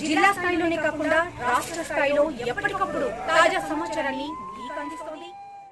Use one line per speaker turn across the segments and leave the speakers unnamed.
జిల్లా స్థాయిలోనే కాకుండా రాష్ట్ర స్థాయిలో ఎప్పటికప్పుడు తాజా సమాచారాన్ని మీకు అందిస్తోంది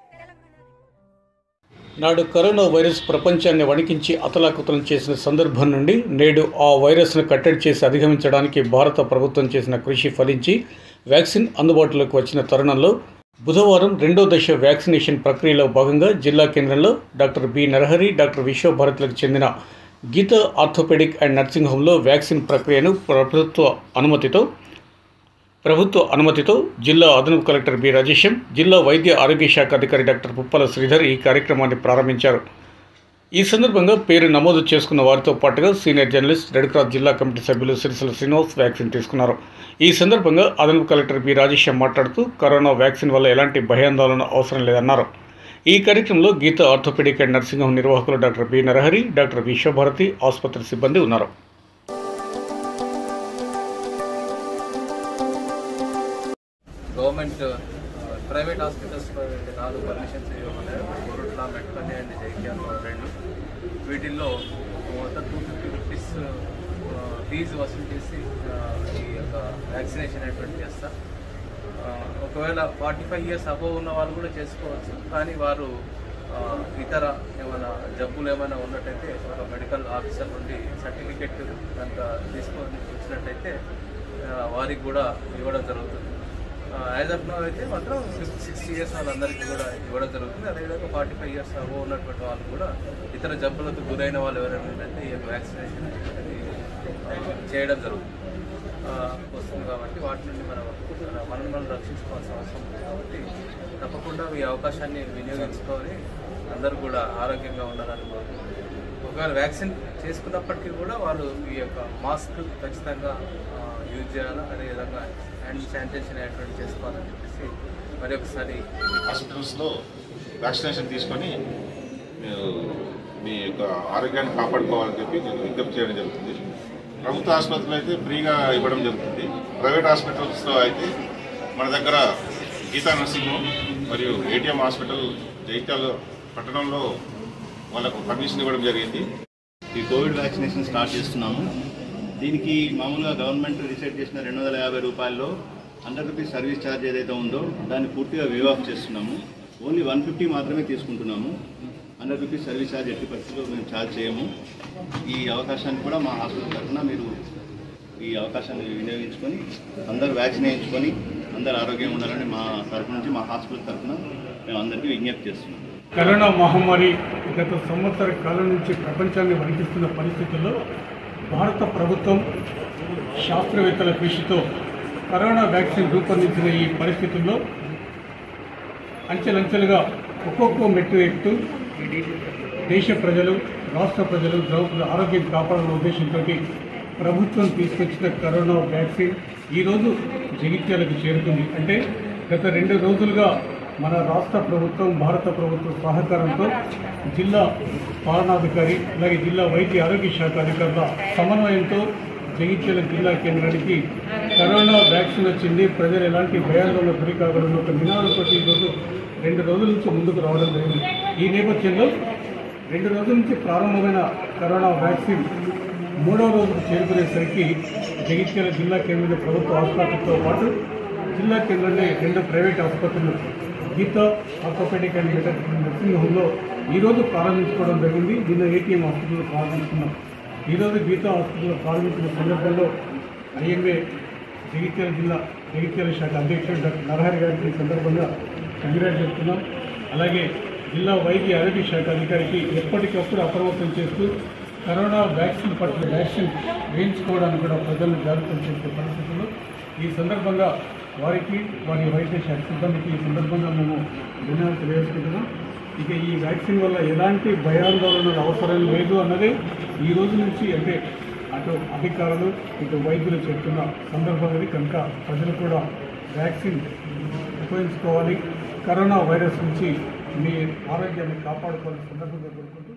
నాడు కరోనా వైరస్ ప్రపంచాన్ని వణికించి అతలాకుతలం చేసిన సందర్భం నుండి నేడు ఆ వైరస్ను కట్టడి చేసి అధిగమించడానికి భారత ప్రభుత్వం చేసిన కృషి ఫలించి వ్యాక్సిన్ అందుబాటులోకి వచ్చిన తరుణంలో బుధవారం రెండో దశ వ్యాక్సినేషన్ ప్రక్రియలో భాగంగా జిల్లా కేంద్రంలో డాక్టర్ బి నరహరి డాక్టర్ విశ్వభారత్లకు చెందిన గీత ఆర్థోపెడిక్ అండ్ నర్సింగ్ హోంలో వ్యాక్సిన్ ప్రక్రియను ప్రభుత్వ అనుమతితో ప్రభుత్వ అనుమతితో జిల్లా అదనపు కలెక్టర్ బి రాజేశం జిల్లా వైద్య ఆరోగ్య శాఖ అధికారి డాక్టర్ పుప్పల శ్రీధర్ ఈ కార్యక్రమాన్ని ప్రారంభించారు ఈ సందర్భంగా పేరు నమోదు చేసుకున్న వారితో పాటుగా సీనియర్ జర్నలిస్ట్ రెడ్ క్రాస్ జిల్లా కమిటీ సభ్యులు సిరిసిల శ్రీనివాస్ వ్యాక్సిన్ తీసుకున్నారు ఈ సందర్భంగా అదనపు కలెక్టర్ బి రాజేశం మాట్లాడుతూ కరోనా వ్యాక్సిన్ వల్ల ఎలాంటి భయాందోళన అవసరం లేదన్నారు ఈ కార్యక్రమంలో Geetha orthopaedic and nursing home నిర్వాహకులు doctor B Narahari doctor Vishwabharati ఆసుపత్రి సిబ్బంది ఉన్నారు
గవర్నమెంట్ ప్రైవేట్ హాస్పిటల్స్లో నాలుగు పర్మిషన్స్ ఇవ్వమన్నారు కోరుట్ల మెట్పల్లి అండ్ జైత్యాల రెండు వీటిల్లో మొత్తం టూ ఫిఫ్టీ రూపీస్ ఫీజు వసూలు చేసి ఆ, ఈ యొక్క వ్యాక్సినేషన్ అనేటువంటి చేస్తారు ఆ, ఒకవేళ ఫార్టీ ఫైవ్ ఇయర్స్ అబోవ్ ఉన్న వాళ్ళు కూడా చేసుకోవచ్చు కానీ వారు ఆ, ఇతర ఏమైనా జబ్బులు ఏమైనా ఉన్నట్టయితే ఒక మెడికల్ ఆఫీసర్ నుండి సర్టిఫికెట్ కనుక తీసుకొని వచ్చినట్టయితే ఆ, వారికి కూడా ఇవ్వడం జరుగుతుంది యాజ్ ఆఫ్ నో అయితే మాత్రం సిక్స్టీ ఇయర్స్ వాళ్ళందరికీ కూడా ఇవ్వడం జరుగుతుంది అదేవిధంగా ఫార్టీ ఫైవ్ ఇయర్స్ అబో ఉన్నటువంటి వాళ్ళు కూడా ఇతర జబ్బులకు గురైన వాళ్ళు ఎవరైనా ఉంటే ఈ యొక్క వ్యాక్సినేషన్ అనేది ఆ, చేయడం జరుగుతుంది ఆ, వస్తుంది కాబట్టి వాటి నుండి మనం మన మనల్ని మనం రక్షించుకోవాల్సిన అవసరం ఉంది కాబట్టి తప్పకుండా ఈ అవకాశాన్ని వినియోగించుకొని అందరూ కూడా ఆరోగ్యంగా ఉండాలని కోరుకుంటున్నాను ఒకవేళ వ్యాక్సిన్ చేసుకున్నప్పటికీ కూడా వాళ్ళు ఈ యొక్క మాస్క్ ఖచ్చితంగా ఆ, యూజ్ చేయాలి అదేవిధంగా హ్యాండ్ శానిటైజేషన్ అనేటువంటి చేసుకోవాలని చెప్పేసి మరి ఒకసారి
హాస్పిటల్స్లో వ్యాక్సినేషన్ తీసుకొని మీరు మీ యొక్క ఆరోగ్యాన్ని కాపాడుకోవాలని చెప్పి నేను విజ్ఞప్తి చేయడం జరుగుతుంది ప్రభుత్వ ఆసుపత్రులు అయితే ఫ్రీగా ఇవ్వడం జరుగుతుంది ప్రైవేట్ హాస్పిటల్స్లో అయితే మన దగ్గర గీతా నర్సింగ్ హోమ్ మరియు ఏటీఎం హాస్పిటల్ జైత్యాల పట్టణంలో వాళ్ళకు పర్మిషన్ ఇవ్వడం జరిగింది
ఈ కోవిడ్ వ్యాక్సినేషన్ స్టార్ట్ చేస్తున్నాము దీనికి మామూలుగా గవర్నమెంట్ రిసెట్ చేసిన రెండు వందల యాభై రూపాయల్లో హండ్రెడ్ రూపీస్ సర్వీస్ ఛార్జ్ ఏదైతే ఉందో దాన్ని పూర్తిగా వేవ్ ఆఫ్ చేస్తున్నాము ఓన్లీ వన్ ఫిఫ్టీ మాత్రమే తీసుకుంటున్నాము హండ్రెడ్ రూపీస్ సర్వీస్ ఛార్జ్ ఎట్టి పరిస్థితుల్లో మేము ఛార్జ్ చేయము ఈ అవకాశాన్ని కూడా మా హాస్పిటల్ తరఫున మీరు ఈ అవకాశాన్ని వినియోగించుకొని అందరూ వ్యాక్సిన్ వేయించుకొని అందరూ ఆరోగ్యంగా ఉండాలని మా తరఫు నుంచి మా హాస్పిటల్ తరఫున మేము అందరికీ విజ్ఞప్తి చేస్తున్నాం
కరోనా మహమ్మారి గత సంవత్సర కాలం నుంచి ప్రపంచాన్ని వణికిస్తున్న పరిస్థితుల్లో భారత ప్రభుత్వం శాస్త్రవేత్తల కృషితో కరోనా వ్యాక్సిన్ రూపొందించిన ఈ పరిస్థితుల్లో అంచెలంచెలుగా ఒక్కొక్క మెట్టు ఎక్కుతూ దేశ ప్రజలు రాష్ట్ర ప్రజలు ద్రౌపద ఆరోగ్యం కాపాడాలన్న ఉద్దేశంతో ప్రభుత్వం తీసుకొచ్చిన కరోనా వ్యాక్సిన్ ఈరోజు జగిత్యాలకు చేరుకుంది అంటే గత రెండు రోజులుగా మన రాష్ట్ర ప్రభుత్వం భారత ప్రభుత్వ సహకారంతో జిల్లా పాలనాధికారి అలాగే జిల్లా వైద్య ఆరోగ్య శాఖ అధికారుల సమన్వయంతో జగిత్యాల జిల్లా కేంద్రానికి కరోనా వ్యాక్సిన్ వచ్చింది ప్రజలు ఎలాంటి భయాందోళన గురి కాకూడదు ఒక నినాదంతో ఈరోజు రెండు రోజుల నుంచి ముందుకు రావడం జరిగింది ఈ నేపథ్యంలో రెండు రోజుల నుంచి ప్రారంభమైన కరోనా వ్యాక్సిన్ మూడవ రోజుకు చేరుకునేసరికి జగిత్యాల జిల్లా కేంద్రంలో ప్రభుత్వ ఆసుపత్రితో పాటు జిల్లా కేంద్రంలో రెండు ప్రైవేట్ ఆసుపత్రులు గీత ఆర్థోపెడిక్ అండ్ మెటర్ నర్సింగ్ హోమ్లో ఈరోజు ప్రారంభించుకోవడం జరిగింది నిన్న ఏటీఎం హాస్పిటల్లో ప్రారంభించుకున్నాం ఈరోజు గీత హాస్పిటల్లో ప్రారంభించిన సందర్భంలో ఐఎంఏ జగిత్యాల జిల్లా జగిత్యాల శాఖ అధ్యక్షుడు డాక్టర్ నరహరి గారికి ఈ సందర్భంగా కంగ్రాట్ చెప్తున్నాం అలాగే జిల్లా వైద్య ఆరోగ్య శాఖ అధికారికి ఎప్పటికప్పుడు అప్రమత్తం చేస్తూ కరోనా వ్యాక్సిన్ పట్ల వ్యాక్సిన్ వేయించుకోవడానికి కూడా ప్రజలను జాగ్రత్తలు చేసే పరిస్థితుల్లో ఈ సందర్భంగా వారికి వారి వైద్య శాఖ సిబ్బందికి ఈ సందర్భంగా మేము ధన్యవాదాలు తెలియజేసుకుంటున్నాం ఇక ఈ వ్యాక్సిన్ వల్ల ఎలాంటి భయాందోళనలు అవసరం లేదు అన్నదే ఈ రోజు నుంచి అంటే అటు అధికారులు ఇటు వైద్యులు చెప్తున్న సందర్భం ఇది కనుక ప్రజలు కూడా వ్యాక్సిన్ ఉపయోగించుకోవాలి కరోనా వైరస్ నుంచి మీ ఆరోగ్యాన్ని కాపాడుకోవాలని సందర్భంగా కోరుకుంటూ